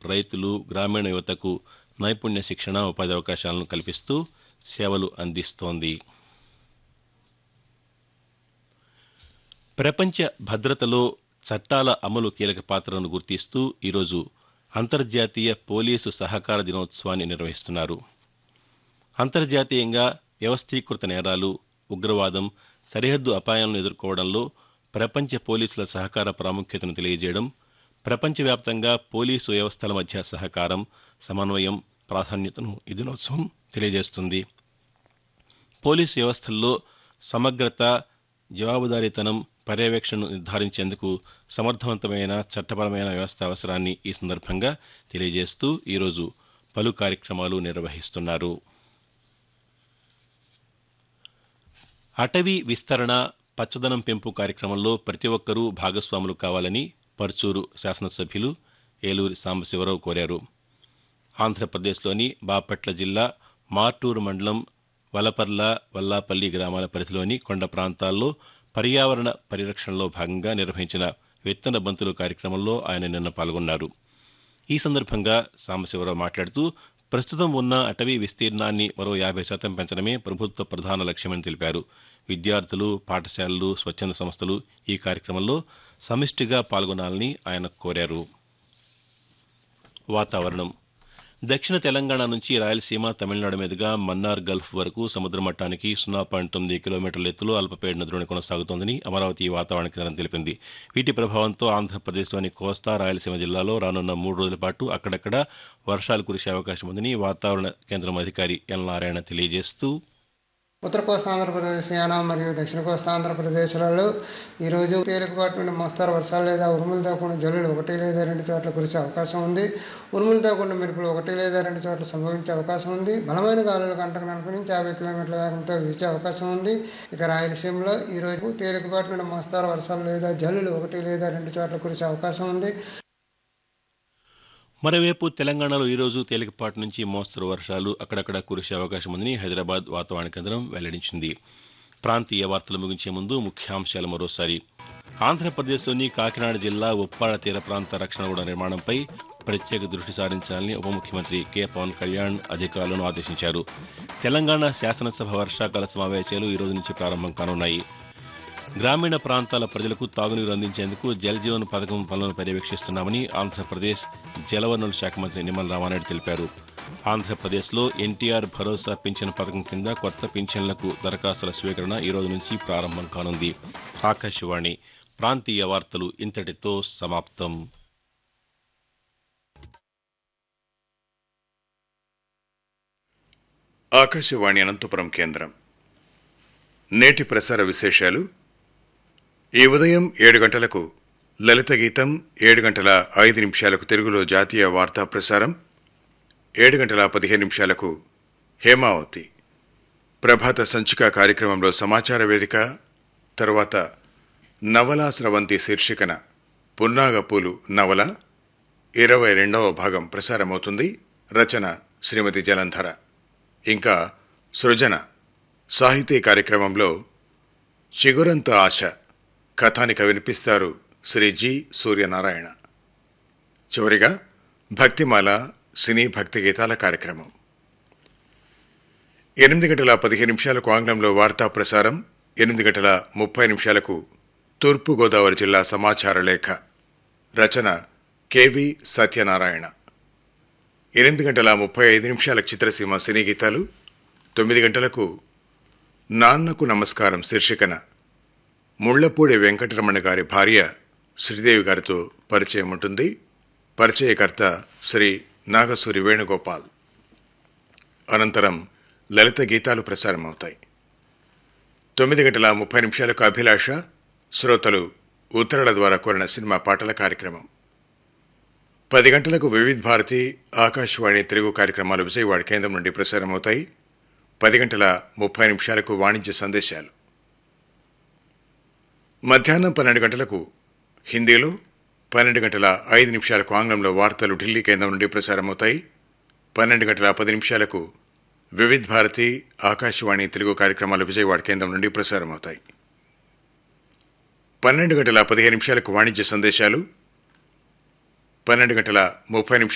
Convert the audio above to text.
రైతులు గ్రామీణ యువతకు నైపుణ్య శిక్షణ ఉపాధి అవకాశాలను కల్పిస్తూ సేవలు అందిస్తోంది ప్రపంచ భద్రతలో చట్టాల అమలు కీలక పాత్రను గుర్తిస్తూ ఈరోజు అంతర్జాతీయ పోలీసు సహకార దినోత్సవాన్ని నిర్వహిస్తున్నారు అంతర్జాతీయంగా వ్యవస్థీకృత నేరాలు ఉగ్రవాదం సరిహద్దు అపాయాలను ఎదుర్కోవడంలో ప్రపంచ పోలీసుల సహకార ప్రాముఖ్యతను తెలియజేయడం ప్రపంచవ్యాప్తంగా పోలీసు వ్యవస్థల మధ్య సహకారం సమన్వయం ప్రాధాన్యతను ఈ దినోత్సవం తెలియజేస్తుంది పోలీసు వ్యవస్థల్లో సమగ్రత జవాబుదారీతనం పర్యవేక్షణను నిర్ధారించేందుకు సమర్థవంతమైన చట్టపరమైన వ్యవస్థ అవసరాన్ని ఈ సందర్భంగా తెలియజేస్తూ ఈరోజు పలు కార్యక్రమాలు నిర్వహిస్తున్నారు అటవీ విస్తరణ పచ్చదనం పెంపు కార్యక్రమంలో ప్రతి ఒక్కరూ భాగస్వాములు కావాలని పర్చూరు శాసనసభ్యులు ఏలూరి సాంబశివరావు కోరారు ఆంధ్రప్రదేశ్లోని బాపట్ల జిల్లా మార్టూరు మండలం వలపర్ల వల్లాపల్లి గ్రామాల పరిధిలోని కొండ ప్రాంతాల్లో పర్యావరణ పరిరక్షణలో భాగంగా నిర్వహించిన విత్తన బంతులు కార్యక్రమంలో ఆయన నిన్న పాల్గొన్నారు ఈ సందర్భంగా సాంబశివరావు మాట్లాడుతూ ప్రస్తుతం ఉన్న అటవీ విస్తీర్ణాన్ని మరో యాభై శాతం పెంచడమే ప్రభుత్వ ప్రధాన లక్ష్యమని తెలిపారు విద్యార్థులు పాఠశాలలు స్వచ్ఛంద సంస్థలు ఈ కార్యక్రమంలో సమిష్టిగా పాల్గొనాలని ఆయన కోరారు వాతావరణం దక్షిణ తెలంగాణ నుంచి రాయలసీమ తమిళనాడు మీదుగా మన్నార్ గల్ఫ్ వరకు సముద్ర మట్టానికి సున్నా పాయింట్ తొమ్మిది కిలోమీటర్ల ఎత్తులో అల్పపీడన ద్రోణి కొనసాగుతోందని అమరావతి వాతావరణ కేంద్రం తెలిపింది వీటి ప్రభావంతో ఆంధ్రప్రదేశ్లోని కోస్తా రాయలసీమ జిల్లాలో రానున్న మూడు రోజుల పాటు అక్కడక్కడ వర్షాలు కురిసే అవకాశం ఉందని వాతావరణ కేంద్రం అధికారి ఎల్ నారాయణ తెలియజేస్తూ ఉత్తర కోస్తా ఆంధ్రప్రదేశ్ యానా మరియు దక్షిణ కోస్తా ఆంధ్రప్రదేశ్లలో ఈరోజు తేలికపాటి నుండి మోస్తారు వర్షాలు లేదా ఉరుములతో కూడిన జల్లులు ఒకటి లేదా రెండు చోట్ల కురిసే అవకాశం ఉంది ఉరుములతో కూడిన మెరుపులు ఒకటి లేదా రెండు చోట్ల సంభవించే అవకాశం ఉంది బలమైన గాలులు గంటకు నలభై నుంచి యాభై కిలోమీటర్ల వేగంతో వీచే అవకాశం ఉంది ఇక రాయలసీమలో ఈరోజు తేలికపాటి నుండి మోస్తారు వర్షాలు లేదా జల్లులు ఒకటి లేదా రెండు చోట్ల కురిసే అవకాశం ఉంది మరోవైపు తెలంగాణలో ఈరోజు తేలికపాటి నుంచి మోస్తరు వర్షాలు అక్కడక్కడ కురిసే అవకాశం ఉందని హైదరాబాద్ వాతావరణ కేంద్రం వెల్లడించింది ప్రాంతీయ వార్తలు ముగించే ముందు ముఖ్యాంశాలు మరోసారి ఆంధ్రప్రదేశ్లోని కాకినాడ జిల్లా ఉప్పాడ తీర ప్రాంత రక్షణ గోడ నిర్మాణంపై ప్రత్యేక దృష్టి సారించాలని ఉప ముఖ్యమంత్రి కె పవన్ కళ్యాణ్ అధికారులను ఆదేశించారు తెలంగాణ శాసనసభ వర్షాకాల సమావేశాలు ఈ రోజు నుంచి ప్రారంభం కానున్నాయి గ్రామీణ ప్రాంతాల ప్రజలకు తాగునీరు అందించేందుకు జల్ జీవన్ పథకం పనులను పర్యవేక్షిస్తున్నామని ఆంధ్రప్రదేశ్ జలవనరుల శాఖ మంత్రి నిమ్మల రామారెడ్డి తెలిపారు ఆంధ్రప్రదేశ్లో ఎన్టీఆర్ భరోసా పింఛన్ పథకం కింద కొత్త పింఛన్లకు దరఖాస్తుల స్వీకరణ ఈ రోజు నుంచి ప్రారంభం కానుంది ఆకాశవాణి ప్రాంతీయ వార్తలు ఇంతటితో సమాప్తం ఆకాశవాణి అనంతపురం కేంద్రం నేటి ప్రసార విశేషాలు ఈ ఉదయం ఏడు గంటలకు లలిత గీతం ఏడు గంటల ఐదు నిమిషాలకు తెలుగులో జాతీయ వార్తా ప్రసారం ఏడు గంటల పదిహేను నిమిషాలకు హేమావతి ప్రభాత సంచిక కార్యక్రమంలో సమాచార వేదిక తరువాత నవలా స్రవంతి శీర్షికన పున్నాగపూలు నవల ఇరవై రెండవ భాగం ప్రసారమవుతుంది రచన శ్రీమతి జలంధర ఇంకా సృజన సాహితీ కార్యక్రమంలో చిగురంత ఆశ కథానిక వినిపిస్తారు శ్రీ జి సూర్యనారాయణ చివరిగా భక్తిమాల సినీ భక్తి గీతాల కార్యక్రమం ఎనిమిది గంటల పదిహేను నిమిషాలకు ఆంగ్లంలో వార్తా ప్రసారం ఎనిమిది గంటల ముప్పై నిమిషాలకు తూర్పుగోదావరి జిల్లా సమాచార లేఖ రచన కెవి సత్యనారాయణ ఎనిమిది గంటల ముప్పై ఐదు నిమిషాల చిత్రసీమ సినీ గీతాలు తొమ్మిది గంటలకు నాన్నకు నమస్కారం శీర్షికన ముళ్లపూడి వెంకటరమణ గారి భార్య శ్రీదేవి గారితో పరిచయం ఉంటుంది పరిచయకర్త శ్రీ నాగసూరి వేణుగోపాల్ అనంతరం లలిత గీతాలు ప్రసారమవుతాయి తొమ్మిది గంటల ముప్పై నిమిషాలకు అభిలాష శ్రోతలు ఉత్తరాల ద్వారా కోరిన సినిమా పాటల కార్యక్రమం పది గంటలకు వివిధ భారతి ఆకాశవాణి తెలుగు కార్యక్రమాలు విజయవాడ కేంద్రం నుండి ప్రసారమవుతాయి పది గంటల ముప్పై నిమిషాలకు వాణిజ్య సందేశాలు మధ్యాహ్నం పన్నెండు గంటలకు హిందీలో పన్నెండు గంటల ఐదు నిమిషాలకు ఆంగ్లంలో వార్తలు ఢిల్లీ కేంద్రం నుండి ప్రసారమవుతాయి పన్నెండు గంటల పది నిమిషాలకు వివిధ భారతి ఆకాశవాణి తెలుగు కార్యక్రమాలు విజయవాడ కేంద్రం నుండి ప్రసారమవుతాయి పన్నెండు గంటల పదిహేను నిమిషాలకు వాణిజ్య సందేశాలు పన్నెండు గంటల ముప్పై నిమిషాలు